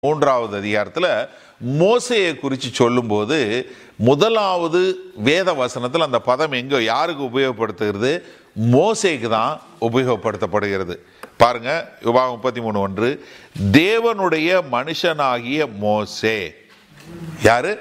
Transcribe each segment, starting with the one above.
மூன்றாவது அதிகாரத்துல மோசையை குறித்து சொல்லும்போது முதலாவது வேத வசனத்தில் அந்த பதம் எங்க யாருக்கு உபயோகப்படுத்துகிறது மோசேக்கு தான் உபயோகப்படுத்தப்படுகிறது பாருங்க யுபா முப்பத்தி மூணு ஒன்று தேவனுடைய மனுஷனாகிய மோசே யாரு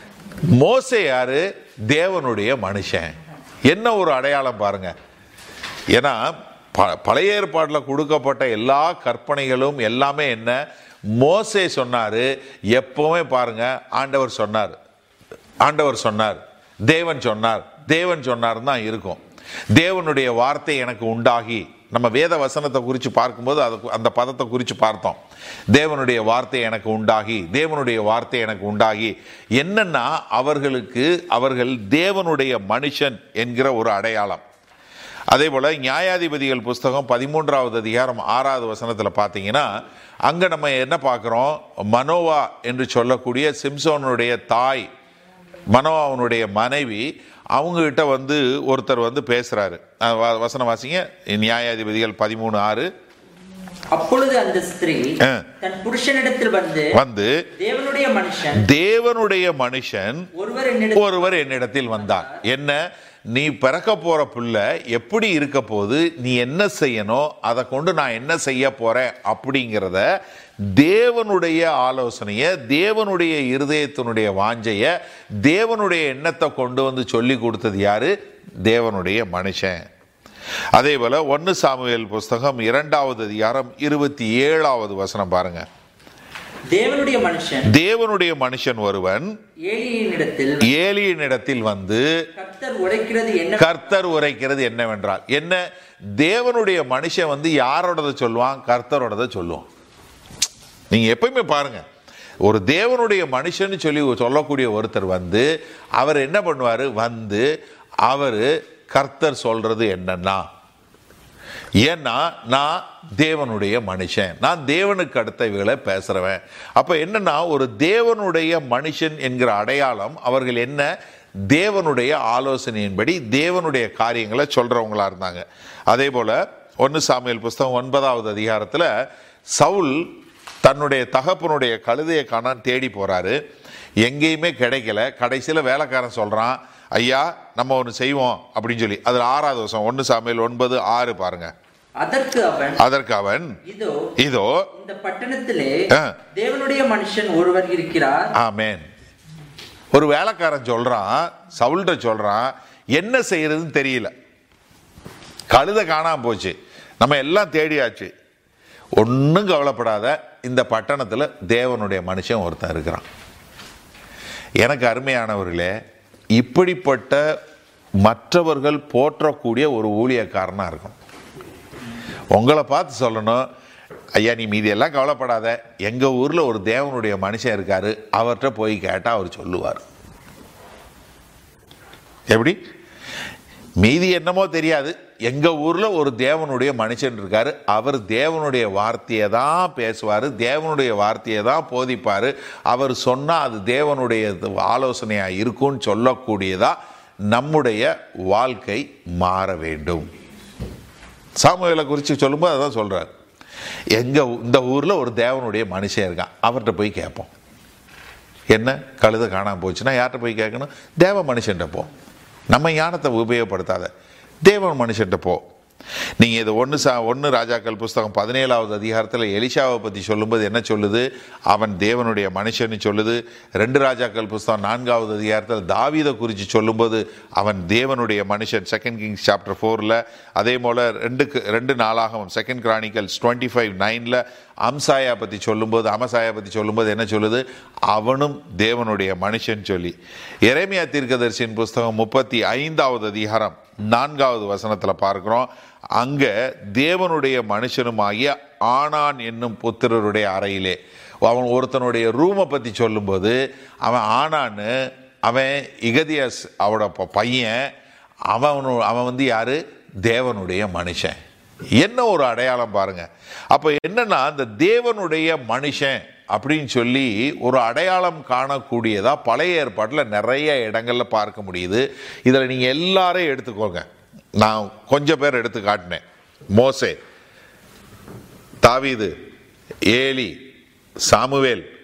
மோசே யாரு தேவனுடைய மனுஷன் என்ன ஒரு அடையாளம் பாருங்க ஏன்னா ப- பழைய ஏற்பாட்டில் கொடுக்கப்பட்ட எல்லா கற்பனைகளும் எல்லாமே என்ன மோசே சொன்னாரு எப்பவுமே பாருங்க ஆண்டவர் சொன்னார் ஆண்டவர் சொன்னார் தேவன் சொன்னார் தேவன் சொன்னார் தான் இருக்கும் தேவனுடைய வார்த்தை எனக்கு உண்டாகி நம்ம வேத வசனத்தை குறித்து பார்க்கும்போது அது அந்த பதத்தை குறித்து பார்த்தோம் தேவனுடைய வார்த்தை எனக்கு உண்டாகி தேவனுடைய வார்த்தை எனக்கு உண்டாகி என்னன்னா அவர்களுக்கு அவர்கள் தேவனுடைய மனுஷன் என்கிற ஒரு அடையாளம் அதே போல நியாயாதிபதிகள் புஸ்தகம் பதிமூன்றாவது அதிகாரம் ஆறாவது வசனத்தில் பார்த்தீங்கன்னா அங்கே நம்ம என்ன பார்க்குறோம் மனோவா என்று சொல்லக்கூடிய சிம்சோனுடைய தாய் மனோவாவுடைய மனைவி அவங்ககிட்ட வந்து ஒருத்தர் வந்து பேசுறாரு அஹ் வ- வசனம் வாசிங்க நியாயாதிபதிகள் பதிமூணு ஆறு அப்பொழுது அந்த ஸ்திரீ ஆ. தன் புருஷனிடத்தில் வந்து வந்து தேவனுடைய மனுஷன் தேவனுடைய மனுஷன் ஒருவர் என்னிடத்தில் ஒருவர் என்னிடத்தில் வந்தார் என்ன நீ பிறக்க போற பிள்ளை எப்படி இருக்க போது நீ என்ன செய்யணும் அதை கொண்டு நான் என்ன செய்ய போறேன் அப்படிங்கிறத தேவனுடைய ஆலோசனைய தேவனுடைய இருதயத்தினுடைய வாஞ்சைய தேவனுடைய எண்ணத்தை கொண்டு வந்து சொல்லி கொடுத்தது யாரு தேவனுடைய மனுஷன் அதே போல ஒன்னு சாமுவேல் புஸ்தகம் இரண்டாவது அதிகாரம் இருபத்தி ஏழாவது வசனம் பாருங்க தேவனுடைய மனுஷன் தேவனுடைய மனுஷன் ஒருவன் ஏலியினிடத்தில் ஏலியனிடத்தில் வந்து கர்த்தர் உரைக்கிறது என்ன கர்த்தர் உரைக்கிறது என்னவென்றால் என்ன தேவனுடைய மனுஷன் வந்து யாரோடத சொல்லுவான் கர்த்தரோடத சொல்லுவான் நீங்க எப்பயுமே பாருங்க ஒரு தேவனுடைய மனுஷன் சொல்லி சொல்லக்கூடிய ஒருத்தர் வந்து அவர் என்ன பண்ணுவாரு வந்து அவர் கர்த்தர் சொல்றது என்னன்னா ஏன்னா நான் தேவனுடைய மனுஷன் நான் தேவனுக்கு அடுத்தவைகளை பேசுறவன் அப்ப என்னன்னா ஒரு தேவனுடைய மனுஷன் என்கிற அடையாளம் அவர்கள் என்ன தேவனுடைய ஆலோசனையின்படி தேவனுடைய காரியங்களை சொல்றவங்களா இருந்தாங்க அதே போல ஒன்னு சாமுவேல் புஸ்தகம் ஒன்பதாவது அதிகாரத்துல சவுல் தன்னுடைய தகப்பனுடைய கழுதையை காண தேடி போறாரு எங்கேயுமே கிடைக்கல கடைசியில் வேலைக்காரன் சொல்றான் ஐயா நம்ம ஒன்று செய்வோம் அப்படின்னு சொல்லி அதில் ஆறாவது வருஷம் ஒன்று சாமியல் ஒன்பது ஆறு பாருங்க அதற்கு அவன் அதற்கு அவன் இதோ இதோ இந்த பட்டணத்திலே ஆ. தேவனுடைய மனுஷன் ஒருவர் இருக்கிறார் ஆமென் ஒரு வேலைக்காரன் சொல்றான் சவுல்கிட்ட சொல்றான் என்ன செய்யறதுன்னு தெரியல கழுதை காணாம போச்சு நம்ம எல்லாம் தேடியாச்சு ஒன்றும் கவலைப்படாத இந்த பட்டணத்தில் தேவனுடைய மனுஷன் ஒருத்தன் இருக்கிறான் எனக்கு அருமையானவர்களே இப்படிப்பட்ட மற்றவர்கள் போற்றக்கூடிய ஒரு ஊழியக்காரனா இருக்கும் உங்களை பார்த்து சொல்லணும் ஐயா நீ மீதி எல்லாம் கவலைப்படாத எங்க ஊர்ல ஒரு தேவனுடைய மனுஷன் இருக்காரு அவர்கிட்ட போய் கேட்டா அவர் சொல்லுவார் எப்படி மீதி என்னமோ தெரியாது எங்க ஊர்ல ஒரு தேவனுடைய மனுஷன் இருக்காரு அவர் தேவனுடைய வார்த்தையை தான் பேசுவாரு தேவனுடைய வார்த்தையை தான் போதிப்பாரு அவர் சொன்னா அது தேவனுடைய ஆலோசனையா இருக்கும்னு சொல்லக்கூடியதா நம்முடைய வாழ்க்கை மாற வேண்டும் சாமுவேலை குறித்து சொல்லும்போது அதான் சொல்றார் எங்க ஊ- இந்த ஊர்ல ஒரு தேவனுடைய மனுஷன் இருக்கான் அவர்கிட்ட போய் கேட்போம் என்ன கழுதை காணாம போச்சுன்னா யார்கிட்ட போய் கேட்கணும் தேவ மனுஷன்ட்ட போ நம்ம ஞானத்தை உபயோகப்படுத்தாத தேவ மனுஷன்ட்ட போ நீங்க இது ஒன்று சா ஒன்று ராஜாக்கள் புஸ்தகம் பதினேழாவது அதிகாரத்தில் எலிஷாவை பற்றி சொல்லும்போது என்ன சொல்லுது அவன் தேவனுடைய மனுஷன்னு சொல்லுது ரெண்டு ராஜாக்கள் புஸ்தகம் நான்காவது அதிகாரத்தில் தாவீதை குறித்து சொல்லும்போது அவன் தேவனுடைய மனுஷன் செகண்ட் கிங்ஸ் சாப்டர் ஃபோரில் அதே போல் ரெண்டுக்கு ரெண்டு நாளாகவும் செகண்ட் கிரானிக்கல்ஸ் டுவெண்ட்டி ஃபைவ் நைனில் அம்சாயா பற்றி சொல்லும்போது அமசாயா பற்றி சொல்லும்போது என்ன சொல்லுது அவனும் தேவனுடைய மனுஷன் சொல்லி எரேமியா தீர்க்கதரிசியின் புஸ்தகம் முப்பத்தி ஐந்தாவது அதிகாரம் நான்காவது வசனத்தில் பார்க்கிறோம் அங்க தேவனுடைய மனுஷனுமாகிய ஆனான் என்னும் புத்திரருடைய அறையிலே அவன் ஒருத்தனுடைய ரூமை பற்றி சொல்லும்போது அவன் ஆனான்னு அவன் இகதியாஸ் அவனோட ப- பையன் அவன் அவன் வந்து யாரு தேவனுடைய மனுஷன் என்ன ஒரு அடையாளம் பாருங்க அப்ப என்னன்னா இந்த தேவனுடைய மனுஷன் அப்படின்னு சொல்லி ஒரு அடையாளம் காணக்கூடியதா பழைய ஏற்பாட்டில் நிறைய இடங்கள்ல பார்க்க முடியுது இதில் நீங்க எல்லாரையும் எடுத்துக்கோங்க நான் கொஞ்சம் பேர் எடுத்து காட்டினேன் மோசே தாவீது ஏலி சாமுவேல்